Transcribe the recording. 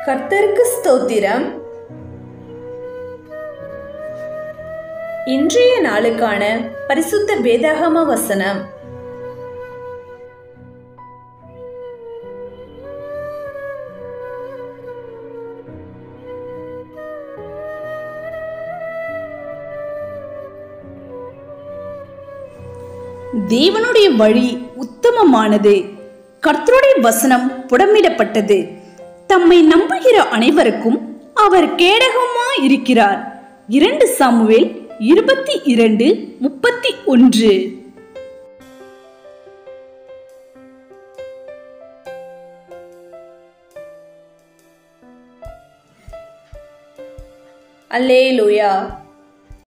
கர்த்தருக்கு ஸ்தோத்திரம் இன்றைய நாளுக்கான பரிசுத்த வேதாகம வசனம் தேவனுடைய வழி உத்தமமானது கர்த்தருடைய வசனம் புடமிடப்பட்டது தம்மை நம்புகிற அனைவருக்கும் அவர் கேடகமா இருக்கிறார் இரண்டு சாமுவேல் இருபத்தி இரண்டு முப்பத்தி ஒன்று அல்லேலூயா